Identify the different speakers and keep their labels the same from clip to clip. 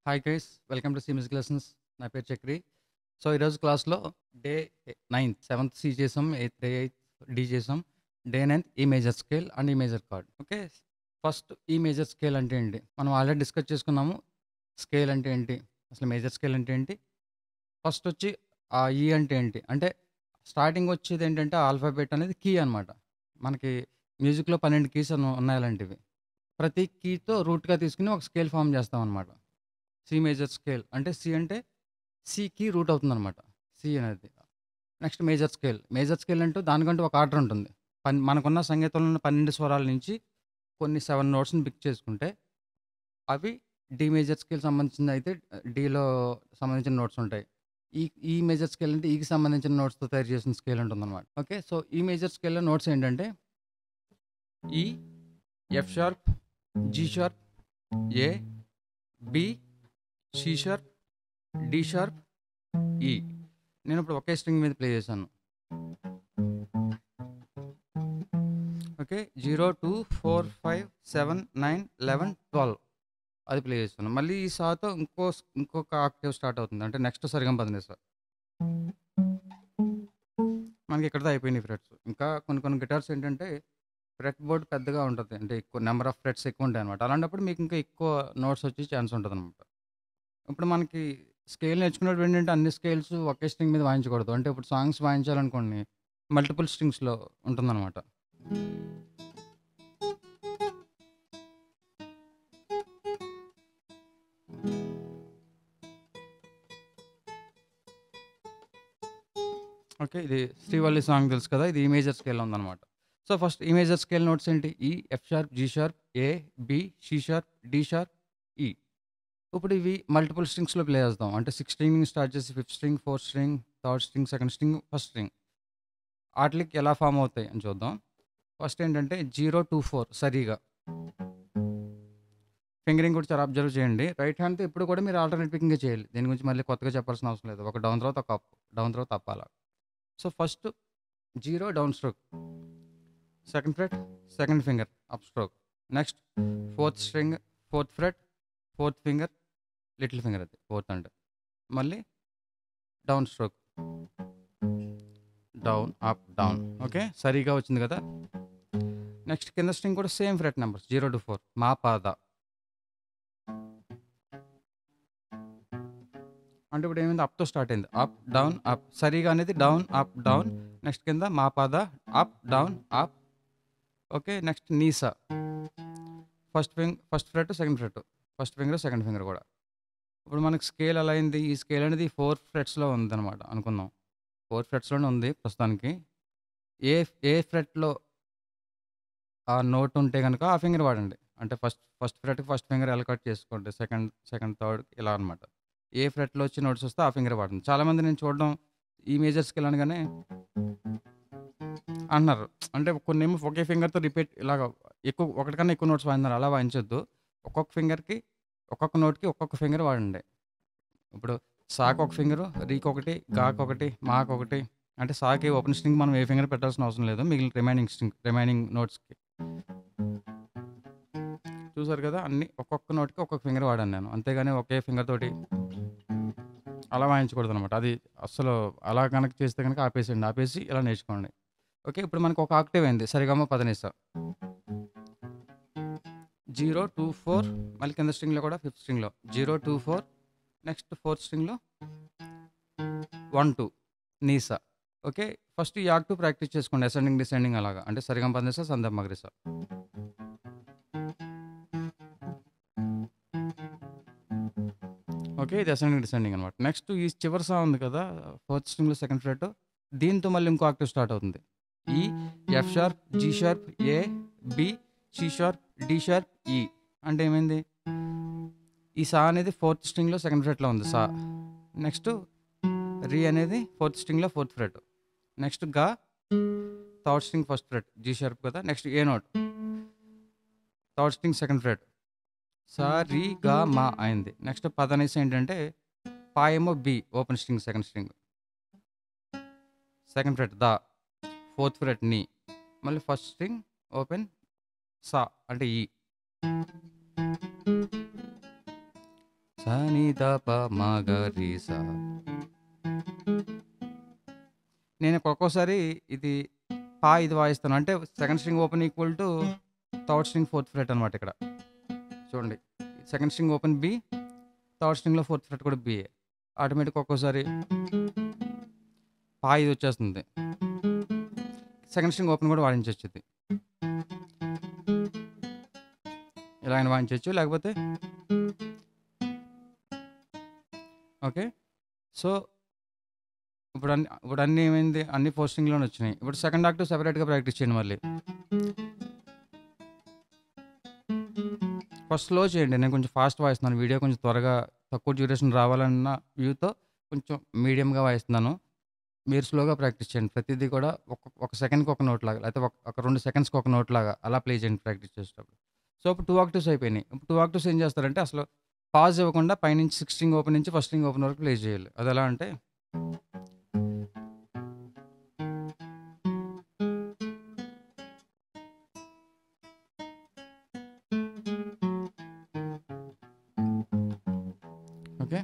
Speaker 1: Hi guys welcome to C music lessons నా పేరు Chakri so ఈరోజు క్లాస్లో డే నైన్త్ సెవెంత్ సి చేసాం ఎయిత్ డే ఎయిత్ డి చేసాం day ninth E major scale and E major chord okay first E major scale అంటే ఏంటి మనం already discuss చేసుకున్నాము స్కేల్ అంటే ఏంటి అసలు మేజర్ స్కేల్ అంటే ఏంటి ఫస్ట్ వచ్చి ఆ ఈ అంటే ఏంటి అంటే స్టార్టింగ్ వచ్చేది ఏంటంటే ఆల్ఫాబెట్ అనేది కీ అనమాట మనకి మ్యూజిక్లో పన్నెండు కీస్ ఉన్నాయి అలాంటివి ప్రతి కీతో రూట్గా తీసుకుని ఒక స్కేల్ ఫామ్ చేస్తాం అనమాట సి మేజర్ స్కేల్ అంటే సి అంటే సికి రూట్ అవుతుంది అనమాట సి అనేది next major scale major scale అంటూ దానికంటూ ఒక ఆర్డర్ ఉంటుంది పన్ మనకున్న సంగీతంలో ఉన్న పన్నెండు స్వరాల నుంచి కొన్ని సెవెన్ నోట్స్ని పిక్ చేసుకుంటే అవి డి మేజర్ స్కేల్ సంబంధించిన అయితే డిలో సంబంధించిన నోట్స్ ఉంటాయి ఈ ఈ మేజర్ స్కేల్ అంటే ఈకి సంబంధించిన నోట్స్తో తయారు చేసిన స్కేల్ ఉంటుందన్నమాట ఓకే సో ఈ మేజర్ స్కేల్లో నోట్స్ ఏంటంటే E F sharp G sharp A B C sharp D sharp E నేను ఇప్పుడు ఒకే స్ట్రింగ్ మీద ప్లే చేశాను okay zero two four five seven nine eleven twelve అది ప్లే చేస్తాను మళ్ళీ ఈ సాతో ఇంకో ఇంకొక ఆక్టివ్ స్టార్ట్ అవుతుంది అంటే నెక్స్ట్ సరిగం పదినే సార్ మనకి ఇక్కడతో అయిపోయినాయి ఫ్రెట్స్ ఇంకా కొన్ని కొన్ని గిటార్స్ ఏంటంటే ఫ్రెట్ బోర్డ్ పెద్దగా ఉంటుంది అంటే ఎక్కువ నెంబర్ ఆఫ్ ఫ్రెట్స్ ఎక్కువ ఉంటాయి అనమాట అలాంటప్పుడు మీకు ఇంకా ఎక్కువ నోట్స్ వచ్చే ఛాన్స్ ఉంటుంది అనమాట ఇప్పుడు మనకి స్కేల్ నేర్చుకున్నప్పుడు ఏంటంటే అన్ని స్కేల్స్ ఒకే స్ట్రింగ్ మీద వాయించకూడదు అంటే ఇప్పుడు సాంగ్స్ వాయించాలనుకోండి మల్టిపుల్ స్ట్రింగ్స్లో ఉంటుందన్నమాట ఓకే ఇది శ్రీవల్లి సాంగ్ తెలుసు కదా ఇది ఈ మేజర్ స్కేల్ ఉందన్నమాట so first E major scale notes ఏంటి E F sharp G sharp A B C sharp D sharp E ఇప్పుడు ఇవి మల్టిపుల్ స్ట్రింగ్స్లో ప్లే చేస్తాం అంటే సిక్స్ స్ట్రింగ్ స్టార్ట్ చేసి fifth string fourth string third string second string first string వాటికి ఎలా form అవుతాయి అని చూద్దాం ఫస్ట్ ఏంటంటే జీరో టూ ఫోర్ సరిగా ఫింగరింగ్ కూడా చాలా అబ్జర్వ్ చేయండి రైట్ హ్యాండ్తో ఇప్పుడు కూడా మీరు ఆల్టర్నేట్ పికింగ్ చేయాలి దీని గురించి మళ్ళీ కొత్తగా చెప్పాల్సిన అవసరం లేదు ఒక డౌన్ తర్వాత ఒక అప్ డౌన్ తర్వాత అప్ అలా so first zero down stroke second fret second finger up stroke next fourth string fourth fret fourth finger little finger అది ఫోర్త్ అంటే మళ్ళీ down stroke down up down okay సరిగా వచ్చింది కదా నెక్స్ట్ కింద string కూడా same fret numbers zero two four మా పాద అంటే ఇప్పుడు ఏమైంది అప్తో స్టార్ట్ అయింది అప్ డౌన్ అప్ సరిగా అనేది డౌన్ అప్ డౌన్ నెక్స్ట్ కింద మా పాద up down up okay next నీసా first finger first fret second fret first finger second finger కూడా ఇప్పుడు మనకి స్కేల్ ఎలా అయింది ఈ స్కేల్ అనేది ఫోర్ ఫ్రెట్స్లో ఉందన్నమాట అనుకుందాం ఫోర్ ఫ్రెట్స్లోనే ఉంది ప్రస్తుతానికి ఏ ఏ ఫ్రెట్లో ఆ నోట్ ఉంటే కనుక ఆ ఫింగర్ వాడండి అంటే ఫస్ట్ ఫస్ట్ ఫ్రెట్కి ఫస్ట్ ఫింగర్ ఎలా కట్ చేసుకోండి సెకండ్ సెకండ్ థర్డ్ ఇలా అనమాట ఏ ఫ్రెట్లో వచ్చి నోట్స్ వస్తే ఆ ఫింగర్ వాడండి చాలామంది నేను చూడడం ఈ మేజర్ స్కేల్ అనగానే అంటున్నారు అంటే కొన్ని ఏమో ఒకే ఫింగర్తో రిపీట్ ఇలాగ ఎక్కువ ఒకటికన్నా ఎక్కువ నోట్స్ వాడినారు అలా వాయించొద్దు ఒక్కొక్క ఫింగర్కి ఒక్కొక్క నోట్కి ఒక్కొక్క ఫింగర్ వాడండి ఇప్పుడు సాక్ ఒక ఫింగరు రీక్ ఒకటి గాక్ ఒకటి మాక్ ఒకటి అంటే సాకి ఓపెన్ స్ట్రింగ్ మనం ఏ ఫింగర్ పెట్టాల్సిన అవసరం లేదు మిగిలిన రిమైనింగ్ స్ట్రింగ్ రిమైనింగ్ నోట్స్కి చూసారు కదా అన్ని ఒక్కొక్క నోట్కి ఒక్కొక్క ఫింగర్ వాడాను నేను అంతేగాని ఒకే ఫింగర్ తోటి అలా వాయించకూడదు అనమాట అది అస్సలు అలా కనెక్ట్ చేస్తే కనుక ఆపేసేయండి ఆపేసి ఇలా నేర్చుకోండి ఓకే ఇప్పుడు మనకు ఒక ఆక్టివ్ అయింది సరిగమ్మ పదనిస్తా జీరో టూ ఫోర్ మళ్ళీ కింద స్ట్రింగ్లో కూడా ఫిఫ్త్ స్ట్రింగ్లో జీరో టూ ఫోర్ నెక్స్ట్ ఫోర్త్ స్ట్రింగ్లో వన్ టూ నీసా ఓకే ఫస్ట్ ఈ యాక్టివ్ ప్రాక్టీస్ చేసుకోండి అసెండింగ్ డిసెండింగ్ అలాగా అంటే సరిగం పదనిసా సందం మగరిసా ఓకే ఇది అసెండింగ్ డిసెండింగ్ అనమాట నెక్స్ట్ ఈ చివరి సా ఉంది కదా ఫోర్త్ స్ట్రింగ్లో సెకండ్ ఫ్రెట్ దీంతో మళ్ళీ ఇంకో ఆక్టివ్ స్టార్ట్ అవుతుంది E F sharp G sharp A B C sharp D sharp E అంటే ఏమైంది ఈ సా అనేది ఫోర్త్ స్ట్రింగ్లో సెకండ్ ఫ్రెట్లో ఉంది సా నెక్స్ట్ రీ అనేది ఫోర్త్ స్ట్రింగ్లో ఫోర్త్ ఫ్రెట్ నెక్స్ట్ గా third string first fret G sharp కదా next A note third string second fret సా రీ గా మా అయింది నెక్స్ట్ పదనేసి ఏంటంటే పా ఏమో B open string second string second fret దా ఫోర్త్ ఫ్రెట్ నీ మళ్ళీ ఫస్ట్ స్ట్రింగ్ ఓపెన్ సా అంటే ఈ సా ని ద ప మ గ రి సా నేను ఒక్కొక్కసారి ఇది పా ఇది వాయిస్తాను అంటే second string open equal to third string fourth fret అనమాట ఇక్కడ చూడండి second string open B third స్ట్రింగ్లో ఫోర్త్ ఫ్రెట్ కూడా బి ఆటోమేటిక్ ఒక్కోసారి పా ఇది వచ్చేస్తుంది సెకండ్ స్ట్రింగ్ ఓపెన్ కూడా వాడించవచ్చు ఇది ఇలా అయినా వాయించవచ్చు లేకపోతే ఓకే సో ఇప్పుడు అన్ని ఇప్పుడు అన్నీ ఏమైంది అన్ని పోస్టింగ్లోనే వచ్చినాయి ఇప్పుడు సెకండ్ ఆక్టివ్ సెపరేట్గా ప్రాక్టీస్ చేయండి మళ్ళీ ఫస్ట్ స్లో చేయండి నేను కొంచెం ఫాస్ట్ వాయిస్తున్నాను వీడియో కొంచెం త్వరగా తక్కువ డ్యూరేషన్ రావాలన్న వ్యూతో కొంచెం మీడియంగా వాయిస్తున్నాను మీరు స్లోగా ప్రాక్టీస్ చేయండి ప్రతిదీ కూడా ఒక ఒక సెకండ్కి ఒక నోట్ లాగా లేకపోతే ఒక ఒక రెండు సెకండ్స్కి ఒక నోట్ లాగా అలా ప్లే చేయండి ప్రాక్టీస్ చేసేటప్పుడు సో ఇప్పుడు టూ ఆక్టివ్స్ అయిపోయినాయి ఇప్పుడు టూ ఆక్టివ్స్ ఏం చేస్తారంటే అసలు పాజ్ ఇవ్వకుండా పైనుంచి సిక్స్టింగ్ ఓపెన్ నుంచి ఫస్ట్ స్ట్రింగ్ ఓపెన్ వరకు ప్లే చేయాలి అది ఎలా అంటే ఓకే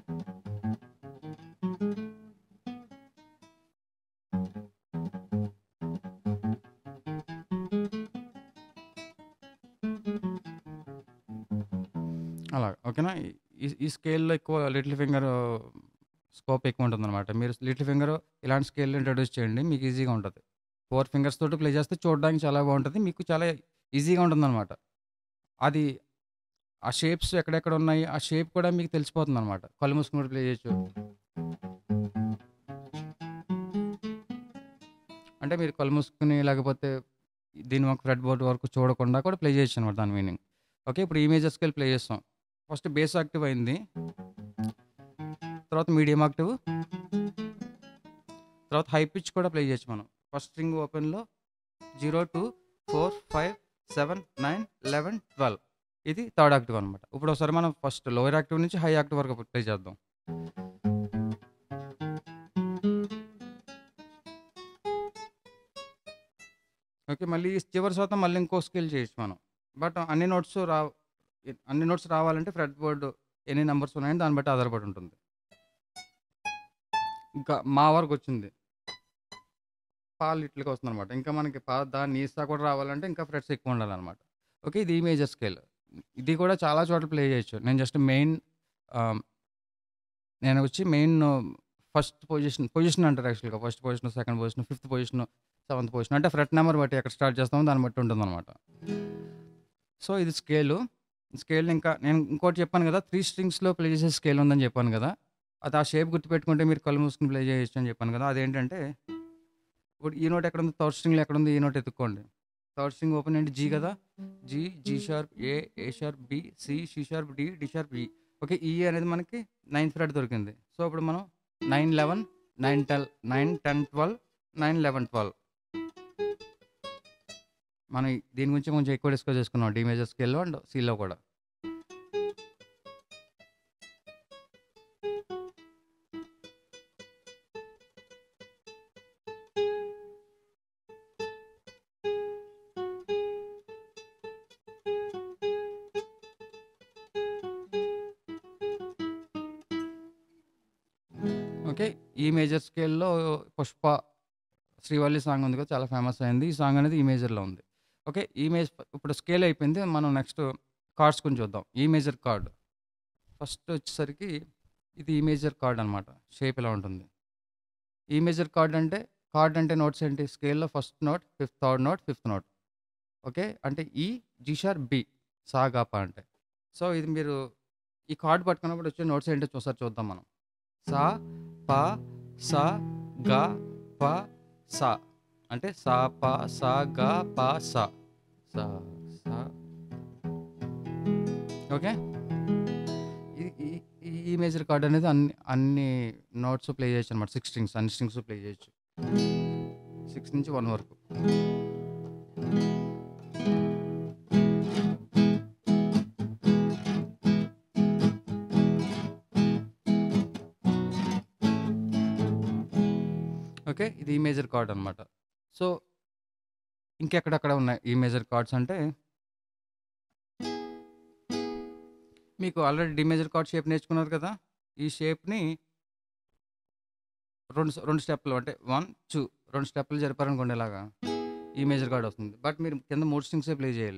Speaker 1: అలా ఓకేనా ఈ ఈ స్కేల్లో ఎక్కువ లిటిల్ ఫింగర్ స్కోప్ ఎక్కువ ఉంటుంది అనమాట మీరు లిటిల్ ఫింగర్ ఇలాంటి స్కేల్ ఇంట్రడ్యూస్ చేయండి మీకు ఈజీగా ఉంటుంది ఫోర్ ఫింగర్స్ తోటి ప్లే చేస్తే చూడడానికి చాలా బాగుంటుంది మీకు చాలా ఈజీగా ఉంటుంది అనమాట అది ఆ షేప్స్ ఎక్కడెక్కడ ఉన్నాయి ఆ షేప్ కూడా మీకు తెలిసిపోతుంది అనమాట కళ్ళు మూసుకుని కూడా ప్లే చేయొచ్చు అంటే మీరు కళ్ళు మూసుకుని లేకపోతే దీని ఒక ఫ్రెడ్ బోర్డ్ వరకు చూడకుండా కూడా ప్లే చేయొచ్చు అనమాట దాని మీనింగ్ ఓకే ఇప్పుడు ఇమేజ్ స్కేల్ ప్లే చేస్తాం ఫస్ట్ బేస్ యాక్టివ్ అయింది తర్వాత మీడియం యాక్టివ్ తర్వాత హై పిచ్ కూడా ప్లే చేయొచ్చు మనం ఫస్ట్ స్ట్రింగ్ ఓపెన్లో zero two four five seven nine eleven twelve ఇది థర్డ్ యాక్టివ్ అనమాట ఇప్పుడు ఒకసారి మనం ఫస్ట్ లోయర్ యాక్టివ్ నుంచి హై యాక్టివ్ వరకు ప్లే చేద్దాం ఓకే మళ్ళీ ఈ చివరి శాతం మళ్ళీ ఇంకో స్కేల్ చేయొచ్చు మనం బట్ అన్ని నోట్స్ రా అన్ని నోట్స్ రావాలంటే ఫ్రెడ్ బోర్డు ఎన్ని నెంబర్స్ ఉన్నాయని దాన్ని బట్టి ఆధారపడి ఉంటుంది ఇంకా మా వరకు వచ్చింది పాలు ఇట్లకి వస్తుంది అనమాట ఇంకా మనకి పా దాని నీసా కూడా రావాలంటే ఇంకా ఫ్రెడ్స్ ఎక్కువ ఉండాలన్నమాట ఓకే ఇది మేజర్ స్కేల్ ఇది కూడా చాలా చోట్ల ప్లే చేయొచ్చు నేను జస్ట్ మెయిన్ నేను వచ్చి మెయిన్ ఫస్ట్ పొజిషన్ పొజిషన్ అంటారు యాక్చువల్గా first position second position fifth position seventh position అంటే ఫ్రెట్ నెంబర్ బట్టి ఎక్కడ స్టార్ట్ చేస్తామో దాన్ని బట్టి ఉంటుంది అనమాట సో ఇది స్కేలు స్కేల్ ఇంకా నేను ఇంకోటి చెప్పాను కదా త్రీ స్ట్రింగ్స్లో ప్లే చేసే స్కేల్ ఉందని చెప్పాను కదా అది ఆ షేప్ గుర్తుపెట్టుకుంటే మీరు కళ్ళు మూసుకుని ప్లే చేయొచ్చు అని చెప్పాను కదా అదేంటంటే ఇప్పుడు ఈ నోట్ ఎక్కడ ఉంది థర్డ్ స్ట్రింగ్లో ఎక్కడ ఉంది ఈ నోట్ ఎత్తుక్కోండి థర్డ్ స్ట్రింగ్ ఓపెన్ ఏంటి జీ కదా G G sharp A A sharp B C C sharp D D sharp E okay E అనేది మనకి నైన్త్ ఫ్రెడ్ దొరికింది సో ఇప్పుడు మనం nine eleven nine ten nine ten twelve nine eleven twelve మనం దీని గురించి కొంచెం ఎక్కువ డిస్కస్ చేసుకున్నాం డి మేజర్ స్కేల్లో అండ్ సీలో కూడా ఓకే ఈ మేజర్ స్కేల్లో పుష్ప శ్రీవల్లి సాంగ్ ఉంది కదా చాలా ఫేమస్ అయింది ఈ సాంగ్ అనేది ఈ మేజర్లో ఉంది ఓకే ఈ మేజ్ ఇప్పుడు స్కేల్ అయిపోయింది మనం నెక్స్ట్ కార్డ్స్ గురించి చూద్దాం ఈ మేజర్ కార్డ్ ఫస్ట్ వచ్చేసరికి ఇది ఈ మేజర్ కార్డ్ అనమాట షేప్ ఇలా ఉంటుంది ఈ మేజర్ కార్డ్ అంటే కార్డ్ అంటే నోట్స్ ఏంటి స్కేల్లో first note fifth third note fifth note okay అంటే ఈ జిషార్ బి సాగాప అంటే సో ఇది మీరు ఈ కార్డ్ పట్టుకున్నప్పుడు వచ్చే నోట్స్ ఏంటో చూసారి చూద్దాం మనం సా ప స గ ప స అంటే సా ప స గ ప స స స ఓకే ఈ- ఈ- ఈ- ఈ మేజర్ కార్డ్ అనేది అన్ని అన్ని నోట్స్ ప్లే చేయొచ్చు అనమాట సిక్స్ స్ట్రింగ్స్ అన్ని స్ట్రింగ్స్ ప్లే చేయొచ్చు సిక్స్ నుంచి వన్ వరకు ఓకే ఇది ఈ మేజర్ కార్డ్ అనమాట సో ఇంకెక్కడెక్కడ ఉన్నాయి ఈ మేజర్ కార్డ్స్ అంటే మీకు already D major chord shape నేర్చుకున్నారు కదా! ఈ షేప్‌ని రెండు స్ 2 స్టెప్‌లు అంటే 1, 2 2 స్టెప్‌లు జరిపారనుకోండి ఇలాగా. ఈ మేజర్ కార్డ్ వస్తుంది. బట్ మీరు కింద 3 స్ట్రింగ్సే ప్లే చేయాలి.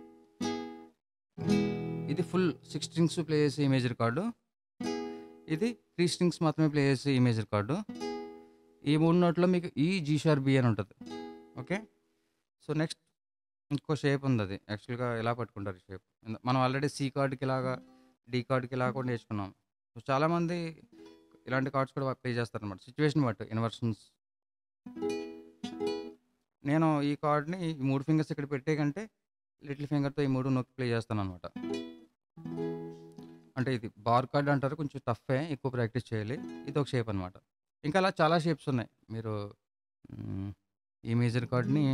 Speaker 1: ఇది ఫుల్ 6 స్ట్రింగ్స్ ప్లే చేసే ఈ మేజర్ కార్డు. ఇది 3 స్ట్రింగ్స్ మాత్రమే ప్లే చేసే ఈ మేజర్ కార్డు. ఈ 3 నోట్‌లో మీకు ఈ, జీ షార్ప్, బి అని ఉంటది. ఓకే. సో, నెక్స్ట్ ఇంకో షేప్ ఉందది. యాక్చువల్‌గా ఇలా పట్టుకుంటారు ఈ షేప్. మనం ఆల్రెడీ సి కార్డ్‌కి ఇలాగా, డి కార్డ్‌కి ఇలా కూడా నేర్చుకున్నాం. సో, చాలామంది ఇలాంటి కార్డ్స్ కూడా ప్లే చేస్తారనమాట. సిట్యుయేషన్ బట్టి ఇన్వర్షన్స్. నేను ఈ కార్డ్‌ని ఈ 3 ఫింగర్స్ ఇక్కడ పెట్టే కంటే లిటిల్ ఫింగర్‌తో ఈ 3 నొక్కి ప్లే చేస్తాననమాట. అంటే ఇది బార్ కార్డ్ అంటారు. కొంచెం టఫే. ఎక్కువ ప్రాక్టీస్ చేయాలి. ఇదొక షేప్ అనమాట. ఇంకా అలా చాలా షేప్స్ ఉన్నాయి. మీరు హ్మ్. ఈ మేజర్ కార్డ్‌ని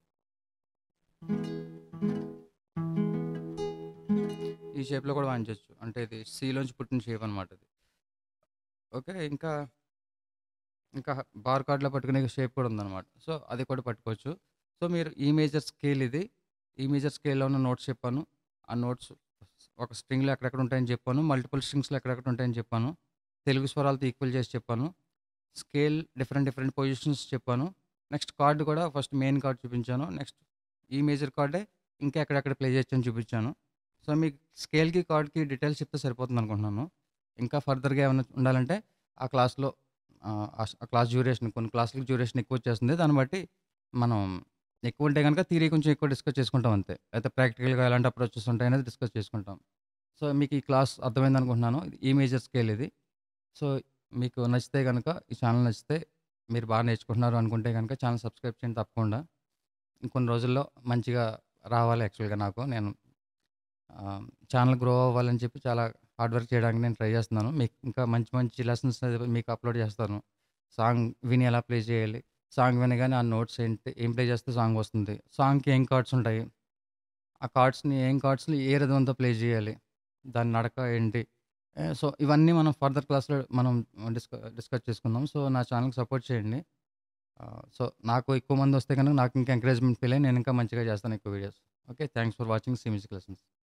Speaker 1: ఈ షేప్‌లో కూడా వాయించొచ్చు. అంటే ఇది సిలోంచి పుట్టిన షేప్ అనమాట ఇది. ఓకే. ఇంకా ఇంకా బార్ కార్డ్‌లో పట్టుకునే షేప్ కూడా ఉందనమాట. సో, అది కూడా పట్టుకోవచ్చు. సో, మీరు ఈ మేజర్ స్కేల్ ఇది. ఈ మేజర్ స్కేల్‌లో ఉన్న నోట్స్ చెప్పాను. ఆ నోట్స్ ఒక స్ట్రింగ్‌లో ఎక్కడెక్కడ ఉంటాయని చెప్పాను. మల్టిపుల్ స్ట్రింగ్స్‌లో ఎక్కడెక్కడ ఉంటాయని చెప్పాను. తెలుగు స్వరాలతో ఈక్వల్ చేసి చెప్పాను. స్కేల్ డిఫరెంట్ డిఫరెంట్ పొజిషన్స్ చెప్పాను. నెక్స్ట్ కార్డ్ కూడా ఫస్ట్ మెయిన్ కార్డ్ చూపించాను. నెక్స్ట్ ఈ మేజర్ కార్డే ఇంకా ఎక్కడెక్కడ ప్లే చేయొచ్చని చూపించాను. సో, మీకు స్కేల్‌కి, కార్డ్‌కి డీటెయిల్స్ చెప్తే సరిపోతుందనుకుంటున్నాను. ఇంకా ఫర్దర్‌గా ఏమన్నా ఉండాలంటే ఆ క్లాస్‌లో ఆహ్, ఆ క్లాస్ డ్యూరేషన్ కొన్ని క్లాసులకి డ్యూరేషన్ ఎక్కువొచ్చేస్తుంది. దాన్ని బట్టి మనం ఎక్కువ ఉంటే గనుక థియరీ కొంచెం ఎక్కువ డిస్కస్ చేసుకుంటాం అంతే. అయితే ప్రాక్టికల్‌గా ఎలాంటి అప్రోచెస్ ఉంటాయనేది డిస్కస్ చేసుకుంటాం. సో, మీకు ఈ క్లాస్ అర్థమైందనుకుంటున్నాను. ఈ మేజర్ స్కేల్ ఇది. సో, మీకు నచ్చితే గనుక ఈ ఛానల్ నచ్చితే మీరు బాగా నేర్చుకుంటున్నారు అనుకుంటే గనుక ఛానల్ సబ్స్క్రైబ్ చేయండి తప్పకుండా. ఇంకొన్ని రోజుల్లో మంచిగా రావాలి యాక్చువల్‌గా నాకు. నేను ఆహ్, ఛానల్ గ్రో అవ్వాలని చెప్పి చాలా హార్డ్ వర్క్ చేయడానికి నేను ట్రై చేస్తున్నాను. మీకు ఇంకా మంచి మంచి లెసన్స్ మీకు అప్లోడ్ చేస్తాను. సాంగ్ విని ఎలా ప్లే చేయాలి. సాంగ్ వినగానే ఆ నోట్స్ ఏంటి, ఏం ప్లే చేస్తే సాంగ్ వస్తుంది. సాంగ్‌కి ఏం కార్డ్స్ ఉంటాయి. ఆ కార్డ్స్‌ని ఏం కార్డ్స్‌ని ఏ రిథమ్‌తో ప్లే చేయాలి. దాని నడక ఏంటి. ఆహ్, సో, ఇవన్నీ మనం ఫర్దర్ క్లాస్‌లో మనం డిస్క డిస్కస్ చేసుకుందాం. సో, నా ఛానల్‌కి సపోర్ట్ చేయండి. ఆహ్, సో, నాకు ఎక్కువ మంది వస్తే గనుక నాకు ఇంకా ఎంకరేజ్‌మెంట్ ఫీల్ అయ్యి నేను ఇంకా మంచిగా చేస్తాను ఎక్కువ videos. Okay. Thanks for watching C music lessons.